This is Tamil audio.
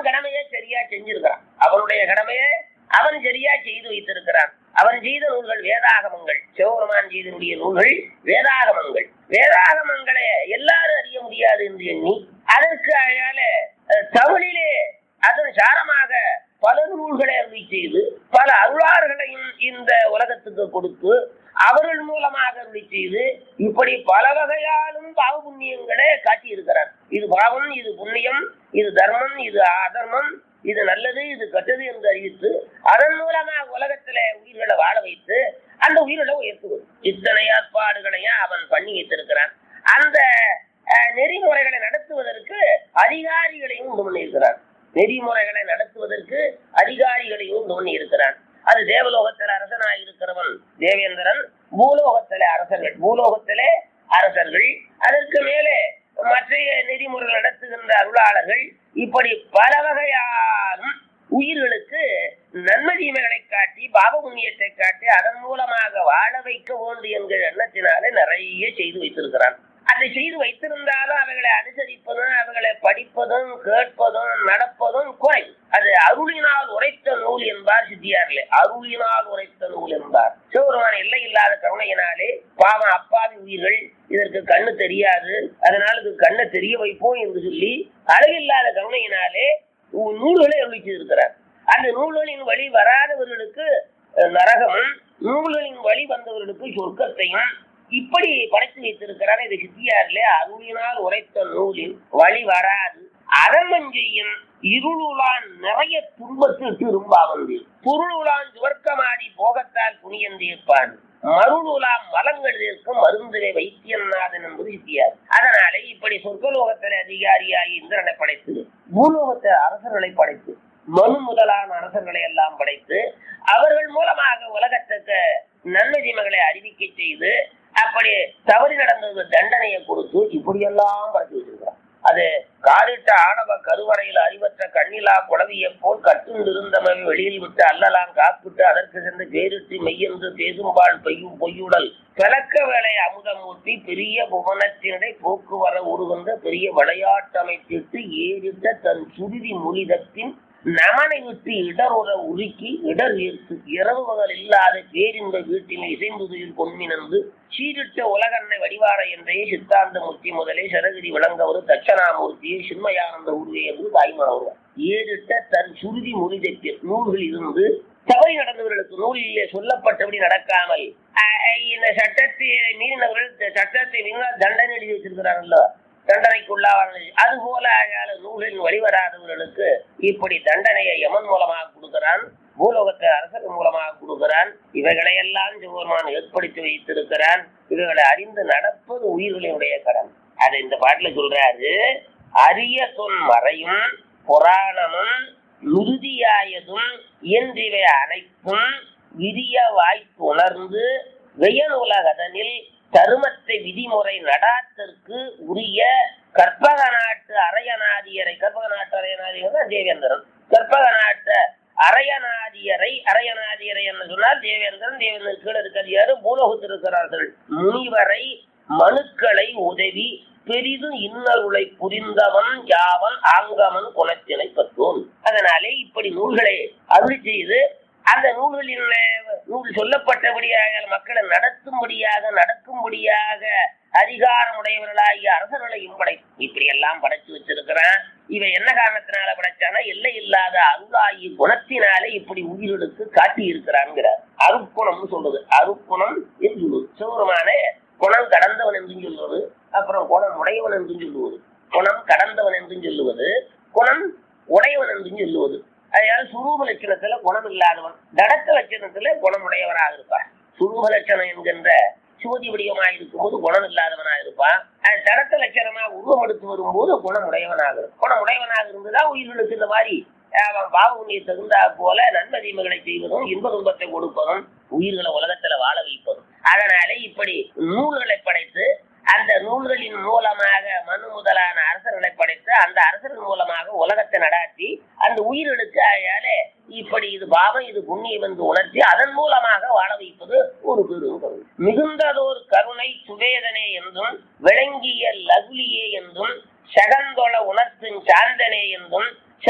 அவன் கடமையை சரியா செஞ்சிருக்கிறான் அவனுடைய கடமையை அவன் சரியா செய்து வைத்திருக்கிறான் அவன் செய்த நூல்கள் வேதாகமங்கள் சிவபெருமான் செய்தனுடைய நூல்கள் வேதாகமங்கள் வேதாகமங்களை எல்லாரும் அறிய முடியாது என்று எண்ணி அதற்கு அயால அஹ், தமிழிலே அதன் சாரமாக பல நூல்களை அருளி செய்து பல அருளார்களையும் இந்த உலகத்துக்கு கொடுத்து அவர்கள் மூலமாக அருளி செய்து இப்படி பல வகையாலும் பாவ புண்ணியங்களை காட்டியிருக்கிறார் இது பாவம் இது புண்ணியம் இது தர்மம் இது அதர்மம் இது நல்லது இது கெட்டது என்று அறிவித்து அதன் மூலமாக உலகத்திலே உயிர்களை வாழ வைத்து அந்த உயிர்களை உயர்த்துவது இத்தனை ஏற்பாடுகளையும் அவன் பண்ணி வைத்திருக்கிறான் அந்த அஹ், நெறிமுறைகளை நடத்துவதற்கு அதிகாரிகளையும் உண்டு பண்ணியிருக்கிறான் நெறிமுறைகளை நடத்துவதற்கு அதிகாரிகளையும் உண்டு பண்ணியிருக்கிறான் அது தேவலோகத்தில் அரசனாக இருக்கிறவன் தேவேந்திரன் பூலோகத்திலே அரசர்கள் பூலோகத்திலே அரசர்கள் அதற்கு மேலே மற்ற நெறிமுறைகள் நடத்துகின்ற அருளாளர்கள் இப்படி பல வகையாலும் உயிர்களுக்கு நன்மை தீமைகளை காட்டி பாப புண்ணியத்தை காட்டி அதன் மூலமாக வாழ வைக்க வேண்டும் என்கிற எண்ணத்தினாலே நிறைய செய்து வைத்திருக்கிறான் அதை செய்து வைத்திருந்தாலும் அவைகளை அனுசரிப்பதும் அவைகளை படிப்பதும் கேட்பதும் நடப்பதும் குறை அது அருளினால் உரைத்த நூல் என்பார் சித்தியார்களே அருளினால் உரைத்த நூல் என்பார் சிவபெருமான எல்லை இல்லாத கருணையினாலே பாவம் அப்பாவி உயிர்கள் இதற்கு கண்ணு தெரியாது அதனால இது கண்ணை தெரிய வைப்போம் என்று சொல்லி அழகில்லாத கருணையினாலே உ- நூல்களை அருளி செய்திருக்கிறார் அந்த நூல்களின் வழி வராதவர்களுக்கு அஹ், நரகமும் நூல்களின் வழி வந்தவர்களுக்கு சொர்க்கத்தையும் இப்படி படைத்து வைத்திருக்கிறார் இது சித்தியாரிலே அருளினால் உரைத்த நூலில் வழி வராது அதமஞ்செய்யும் இருளுலான் நிறைய துன்பத்திற்கு இரும்பாவந்து பொருளுலான் சுவர்க்கமாடி போகத்தால் புனியந்திருப்பான் மருளுலாம் மலங்கள் இருக்கும் மருந்திலே வைத்தியநாதன் என்பது சித்தியார் அதனாலே இப்படி சொர்க்கலோகத்தில் அதிகாரியாகி இந்திரனை படைத்து பூலோகத்தை அரசர்களை படைத்து மனு முதலான அரசர்களை எல்லாம் படைத்து அவர்கள் மூலமாக உலகத்துக்கு நன்மை தீமைகளை அறிவிக்க செய்து அப்படி தவறு நடந்தது தண்டனையை கொடுத்து இப்படியெல்லாம் படைத்து வச்சிருக்கிறார் அது காரிட்ட ஆணவ கருவறையில் அறிவற்ற கண்ணிலா குளவியை போல் கட்டுண்டிருந்தவன் வெளியில் விட்டு அல்லலாம் காப்பிட்டு அதற்கு சென்று பேரிட்டு மெய்யென்று பேசும்பால் பெய்யும் பொய்யுடல் கலக்க வேலை அமுதமூர்த்தி பெரிய புவனத்தினடை போக்குவர உருவந்த பெரிய விளையாட்டமைத்திட்டு ஏறிட்ட தன் சுருதி முளிதத்தின் நமனை விட்டு இடருற உருக்கி இடர் ஈர்த்து இரவு பகல் இல்லாத பேரின்ப வீட்டில் இசைந்துதில் பொன்மினந்து சீரிட்ட உலகன்னை வடிவார என்றே சித்தாந்த மூர்த்தி முதலே சரகிரி விளங்கவர் தட்சணாமூர்த்தியை சின்மயானந்த உருவே என்று தாய்மானவர் ஏறிட்ட தன் சுருதி மொழிதப்பில் நூல்கள் இருந்து தவறி நடந்தவர்களுக்கு நூலிலே சொல்லப்பட்டபடி நடக்காமல் அஹ், இந்த சட்டத்தை மீறினவர்கள் இந்த சட்டத்தை மீறினால் தண்டனை எழுதி வச்சிருக்கிறார்களோ தண்டனைக்குள்ளாவார்கள் அது போல அயால நூலின் வழிவராதவர்களுக்கு இப்படி தண்டனையை யமன் மூலமாக கொடுக்கிறான் பூலோகத்தை அரசர் மூலமாக கொடுக்கிறான் இவைகளை எல்லாம் சிவபெருமான் ஏற்படுத்தி வைத்திருக்கிறான் இவைகளை அறிந்து நடப்பது உயிர்களுடைய கடன் அதை இந்த பாட்டுல சொல்றாரு அரிய சொன் மறையும் புராணமும் மிருதியாயதும் இயன்றிவை அனைத்தும் விரிய வாய்ப்பு உணர்ந்து வெயன் உலகதனில் தருமத்தை விதிமுறை நடாத்தற்கு உரிய கற்பக நாட்டு அரையநாதியரை கற்பக நாட்டு அரையநாதியர் தான் தேவேந்திரன் கற்பக நாட்டு அரையநாதியரை அரையநாதியரை என்று சொன்னால் தேவேந்திரன் தேவேந்திரன் கீழே இருக்கிறது யாரு பூலோகத்தில் இருக்கிறார்கள் முனிவரை மனுக்களை உதவி பெரிதும் இன்னருளை புரிந்தவன் யாவன் ஆங்கமன் குணத்தினை பற்றும் அதனாலே இப்படி நூல்களை அருளி செய்து அந்த நூல்களின் நூல் சொல்லப்பட்டபடியாக மக்களை நடத்தும்படியாக நடக்கும்படியாக அதிகாரமுடையவர்களாகிய அரசர்களையும் படை இப்படி எல்லாம் படைச்சு வச்சிருக்கிறான் இவன் என்ன காரணத்தினால படைச்சானா எல்லை இல்லாத அருளாகி குணத்தினாலே இப்படி உயிர்களுக்கு காட்டி இருக்கிறான்ங்கிறார் அருக்குணம்னு சொல்றது அருக்குணம் என்று சொல்லுவது சிவருமானே குணம் கடந்தவன் என்றும் சொல்வது அப்புறம் குணம் உடையவன் என்றும் சொல்லுவது குணம் கடந்தவன் என்றும் சொல்லுவது குணம் உடையவன் என்றும் சொல்லுவது அதனால சுரூப லட்சணத்துல குணம் இல்லாதவன் தடத்த லட்சணத்துல குணமுடையவராக இருப்பான் சுரூப லட்சணம் என்கின்ற சோதி வடிவமாக இருக்கும்போது குணம் இல்லாதவனாக இருப்பான் அது தடத்த லட்சணமா உருவம் எடுத்து வரும்போது குணமுடையவனாக இருக்கும் குணமுடையவனாக இருந்துதான் உயிர்களுக்கு இந்த மாதிரி அவன் பாவ புண்ணிய தகுந்தா போல நன்மை தீமைகளை செய்வதும் இன்ப துன்பத்தை கொடுப்பதும் உயிர்களை உலகத்துல வாழ வைப்பதும் அதனால இப்படி நூல்களை படைத்து அந்த நூல்களின் மூலமாக மனு முதலான அரசர்களை படைத்து அந்த அரசர்கள் மூலமாக உலகத்தை நடாத்தி அந்த உயிர்களுக்கு அயால இப்படி இது பாவம் இது புண்ணியம் என்று உணர்த்தி அதன் மூலமாக வாழ வைப்பது ஒரு பெரும் கருணை மிகுந்ததோர் கருணை சுவேதனே என்றும் விளங்கிய லகுலியே என்றும் சகந்தொள உணர்த்தும் சாந்தனே என்றும்